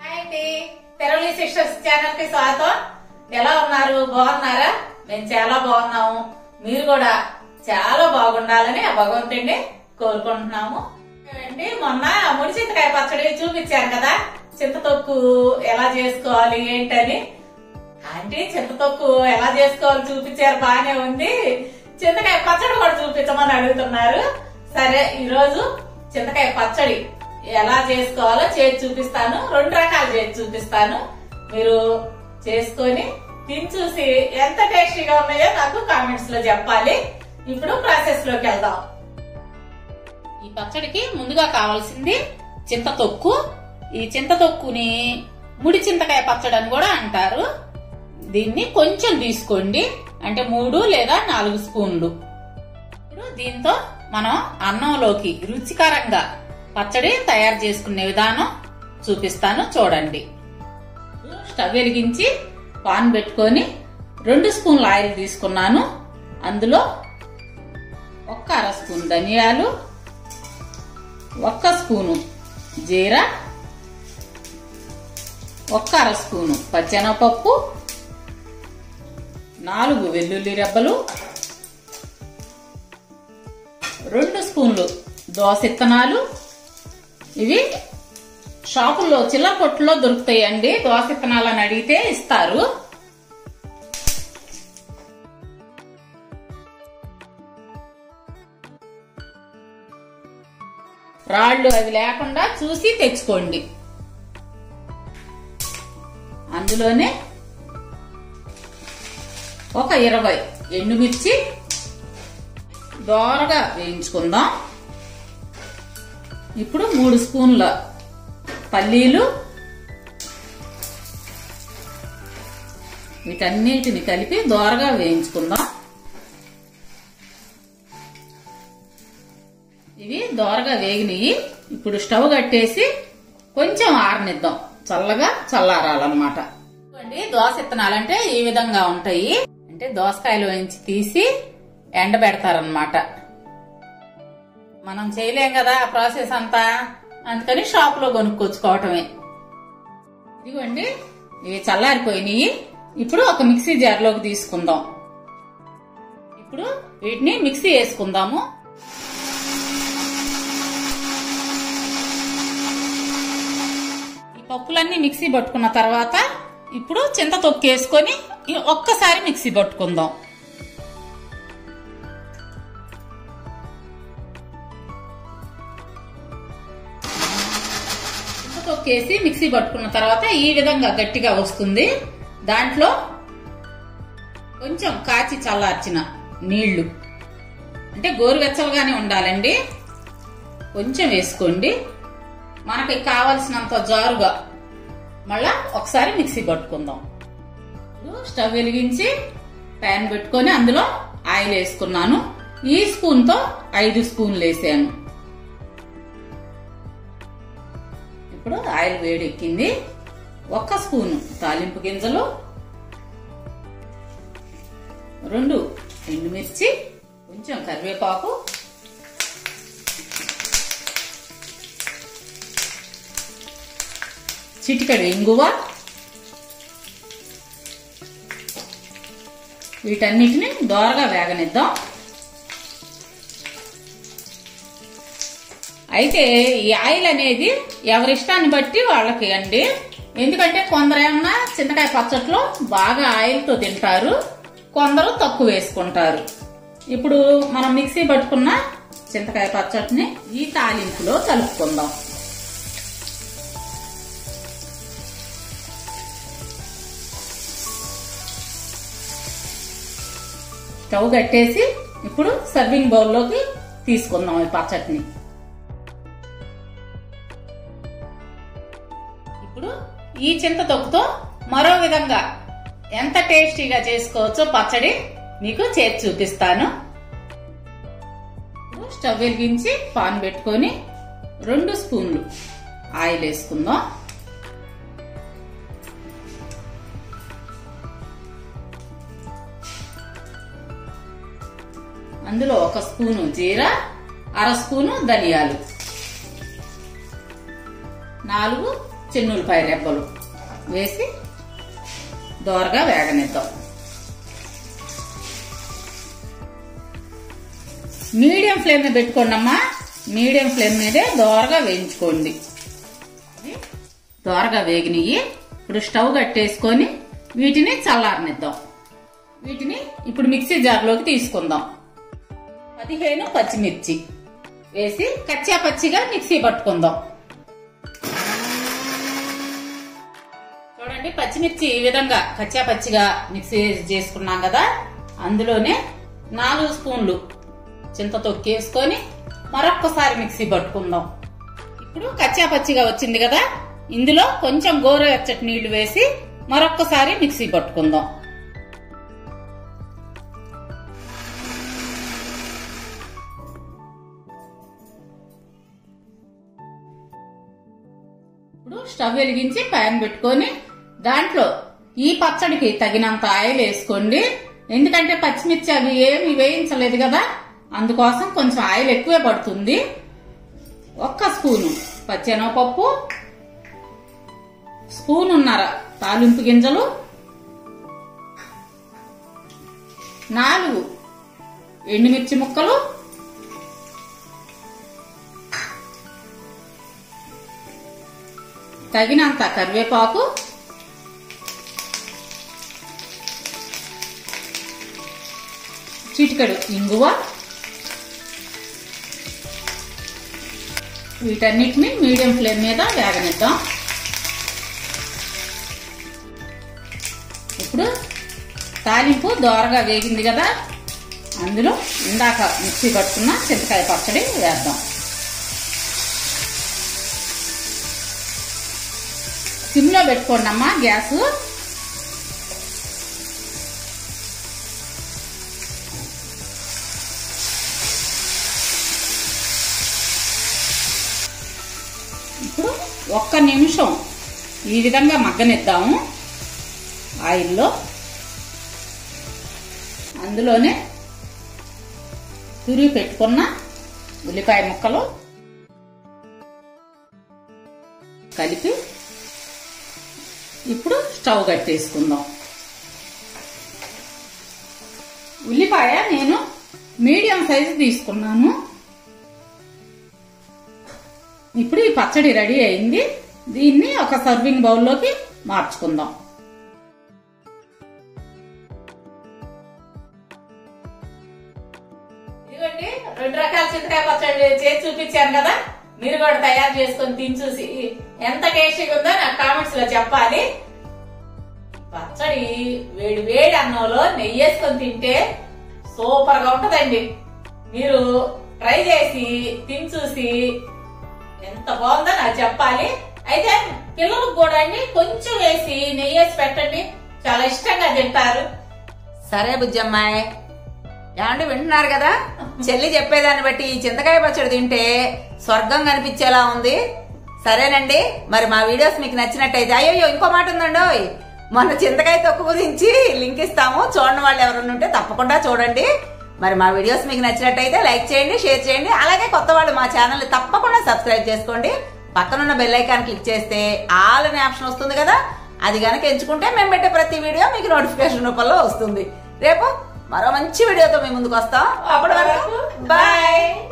hi అండి తెరవలి sisters channel కి స్వాగతం ఎలా ఉన్నారు బాగున్నారా మేము చాలా బాగున్నాము మీరు కూడా చాలా బాగుండాలని ఆ భగవంతుడిని కోరుకుంటున్నాము అండి మొన్న ముడి చింతకాయ పచ్చడి చూపించాను కదా చింతతొక్కు ఎలా చేసుకోవాలి ఏంటని ఆంటీ చింతతొక్కు ఎలా చేసుకోవాలి చూపించారు బానే ఉంది చింతకాయ పచ్చడి కూడా చూపించమని అడుగుతున్నారు సరే ఈ రోజు చింతకాయ పచ్చడి ఎలా చేసుకోవాలో చేసి చూపిస్తాను రెండు రకాలు చేసి చూపిస్తాను మీరు చేసుకొని తిని చూసి ఎంత టేస్టీగా ఉన్నాయో నాకు కామెంట్స్ లో చెప్పాలి ఇప్పుడు ప్రాసెస్ లోకి వెళ్దాం ఈ పచ్చడికి ముందుగా కావాల్సింది చింతతొక్కు ఈ చింతతొక్కుని ముడి చింతకాయ పచ్చడి అని కూడా అంటారు దీన్ని కొంచెం తీసుకోండి అంటే మూడు లేదా నాలుగు స్పూన్లు ఇప్పుడు దీంతో మనం అన్నంలోకి రుచికరంగా పచ్చడి తయారు చేసుకునే విధానం చూపిస్తాను చూడండి స్టవ్ వెలిగించి పాన్ పెట్టుకొని రెండు స్పూన్ల ఆయిల్ తీసుకున్నాను అందులో ఒక్క అర స్పూన్ ధనియాలు ఒక్క స్పూను జీరా ఒక్క అర స్పూను పచ్చెనపప్పు నాలుగు వెల్లుల్లి రెబ్బలు రెండు స్పూన్లు దోస ఇత్తనాలు ఇవి షాపుల్లో చిల్లర కొట్టులో దొరుకుతాయండి దోస ఇత్తనాలు అని అడిగితే ఇస్తారు రాళ్ళు అవి లేకుండా చూసి తెచ్చుకోండి అందులోనే ఒక ఇరవై ఎండుమిర్చి దోరగా వేయించుకుందాం ఇప్పుడు మూడు స్పూన్ల పల్లీలు వీటన్నిటిని కలిపి దోరగా వేయించుకుందాం ఇవి దోరగా వేగినవి ఇప్పుడు స్టవ్ కట్టేసి కొంచెం ఆరనిద్దాం చల్లగా చల్లారాలన్నమాట చూడండి దోస ఇత్తనాలంటే ఈ విధంగా ఉంటాయి అంటే దోసకాయలు వేయించి తీసి ఎండబెడతారనమాట మనం చేయలేం కదా ఆ ప్రాసెస్ అంతా అందుకని షాప్ లో కొనుక్కొచ్చుకోవటమే ఇదిగోండి ఇవి చల్లారిపోయినాయి ఇప్పుడు ఒక మిక్సీ జార్లోకి తీసుకుందాం ఇప్పుడు వీటిని మిక్సీ వేసుకుందాము ఈ పప్పులన్నీ మిక్సీ పట్టుకున్న తర్వాత ఇప్పుడు చింత తొక్కేసుకొని ఒక్కసారి మిక్సీ పట్టుకుందాం తొక్కేసి మిక్సీ పట్టుకున్న తర్వాత ఈ విధంగా గట్టిగా వస్తుంది దాంట్లో కొంచెం కాచి చల్లార్చిన నీళ్లు అంటే గోరువెచ్చలుగానే ఉండాలండి కొంచెం వేసుకోండి మనకి కావలసినంత జారుగా మళ్ళా ఒకసారి మిక్సీ పట్టుకుందాం స్టవ్ వెలిగించి ప్యాన్ పెట్టుకొని అందులో ఆయిల్ వేసుకున్నాను ఈ స్పూన్ తో ఐదు స్పూన్లు వేసాను ఇప్పుడు ఆయిల్ వేడెక్కింది ఒక్క స్పూను తాలింపు గింజలు రెండు ఎండుమిర్చి కొంచెం కరివేపాకు చిటికడు ఇంగువ వీటన్నిటిని దోరగా వేగనిద్దాం అయితే ఈ ఆయిల్ అనేది ఎవరిష్టాన్ని బట్టి వాళ్ళకి అండి ఎందుకంటే కొందరు ఏమన్నా చింతకాయ పచ్చట్లో బాగా ఆయిల్తో తింటారు కొందరు తక్కువ వేసుకుంటారు ఇప్పుడు మనం మిక్సీ పట్టుకున్న చింతకాయ పచ్చడిని ఈ తాలింపులో కలుపుకుందాం స్టవ్ కట్టేసి ఇప్పుడు సర్వింగ్ బౌల్లోకి తీసుకుందాం ఈ పచ్చడిని ఇప్పుడు ఈ చింత తొక్కుతో మరో విధంగా ఎంత టేస్టీగా చేసుకోవచ్చో పచ్చడి మీకు చేసి చూపిస్తాను స్టవ్ వెలిగించి పాన్ పెట్టుకొని రెండు స్పూన్లు ఆయిల్ వేసుకుందాం అందులో ఒక స్పూను జీరా అర స్పూను ధనియాలు నాలుగు చిన్నులపాయ రెబ్బలు వేసి దోరగా వేగనిద్దాం మీడియం ఫ్లేమ్ మీద పెట్టుకోండి అమ్మా మీడియం ఫ్లేమ్ మీదే దోరగా వేయించుకోండి దోరగా వేగినవి ఇప్పుడు స్టవ్ కట్టేసుకొని వీటిని చల్లారనిద్దాం వీటిని ఇప్పుడు మిక్సీ జార్లోకి తీసుకుందాం పదిహేను పచ్చిమిర్చి వేసి కచ్చా పచ్చిగా మిక్సీ పట్టుకుందాం చూడండి పచ్చిమిర్చి ఈ విధంగా కచ్చా పచ్చిగా మిక్సీ చేసుకున్నాం కదా అందులోనే నాలుగు స్పూన్లు చింత తొక్కేసుకొని మరొక్కసారి మిక్సీ పట్టుకుందాం ఇప్పుడు కచ్చా పచ్చిగా వచ్చింది కదా ఇందులో కొంచెం గోరువెచ్చటి నీళ్లు వేసి మరొక్కసారి మిక్సీ పట్టుకుందాం ఇప్పుడు స్టవ్ వెలిగించి ప్యాన్ పెట్టుకొని దాంట్లో ఈ పచ్చడికి తగినంత ఆయిల్ వేసుకోండి ఎందుకంటే పచ్చిమిర్చి అవి ఏమి వేయించలేదు కదా అందుకోసం కొంచెం ఆయిల్ ఎక్కువే పడుతుంది ఒక్క స్పూను పచ్చెనగపప్పు స్పూన్ ఉన్నర తాలింపు గింజలు నాలుగు ఎండుమిర్చి ముక్కలు తగినంత కరివేపాకు చిటికడు ఇంగువ వీటన్నిటిని మీడియం ఫ్లేమ్ మీద వేగనిద్దాం ఇప్పుడు తాలింపు దోరగా వేగింది కదా అందులో ఇందాక మిక్సీ పట్టుకున్న చింతకాయ పచ్చడి వేద్దాం సిమ్లో పెట్టుకోండి అమ్మా గ్యాస్ ఇప్పుడు ఒక్క నిమిషం ఈ విధంగా మగ్గనిద్దాము ఆయిల్లో అందులోనే తురిగి పెట్టుకున్న ఉల్లిపాయ ముక్కలు కలిపి ఇప్పుడు స్టవ్ కట్టేసుకుందాం ఉల్లిపాయ నేను మీడియం సైజు తీసుకున్నాను ఇప్పుడు ఈ పచ్చడి రెడీ అయింది దీన్ని ఒక సర్వింగ్ బౌల్లోకి మార్చుకుందాం ఇదిగోండి రెండు రకాల చింతకాయ పచ్చడి చేసి చూపించాను కదా మీరు కూడా తయారు చేసుకొని తిని చూసి ఎంత టేస్టీగా ఉందో నాకు కామెంట్స్ లో చెప్పాలి పచ్చడి వేడి వేడి అన్నంలో నెయ్యి వేసుకొని తింటే సూపర్ గా ఉంటదండి మీరు ట్రై చేసి తిని చూసి ఎంత బాగుందో నాకు చెప్పాలి అయితే పిల్లలకు కూడా అండి కొంచెం వేసి నెయ్యి వేసి పెట్టండి చాలా ఇష్టంగా తింటారు సరే బుజ్జమ్మాయి ఏమండి వింటున్నారు కదా చెల్లి చెప్పేదాన్ని బట్టి ఈ చింతకాయ పచ్చడి తింటే స్వర్గం కనిపించేలా ఉంది సరేనండి మరి మా వీడియోస్ మీకు నచ్చినట్టయితే అయ్యో ఇంకో మాట ఉందండి మొన్న చింతకాయ తొక్కు గురించి లింక్ ఇస్తాము చూడని వాళ్ళు ఎవరైనా ఉంటే తప్పకుండా చూడండి మరి మా వీడియోస్ మీకు నచ్చినట్టయితే లైక్ చేయండి షేర్ చేయండి అలాగే కొత్త వాళ్ళు మా ఛానల్ తప్పకుండా సబ్స్క్రైబ్ చేసుకోండి పక్కనున్న బెల్ ఐకాన్ క్లిక్ చేస్తే ఆల్ అనే ఆప్షన్ వస్తుంది కదా అది కనుక ఎంచుకుంటే మేము పెట్టే ప్రతి వీడియో మీకు నోటిఫికేషన్ రూపంలో వస్తుంది రేపు మరో మంచి వీడియోతో మేము ముందుకు వస్తాం అప్పటి వరకు బాయ్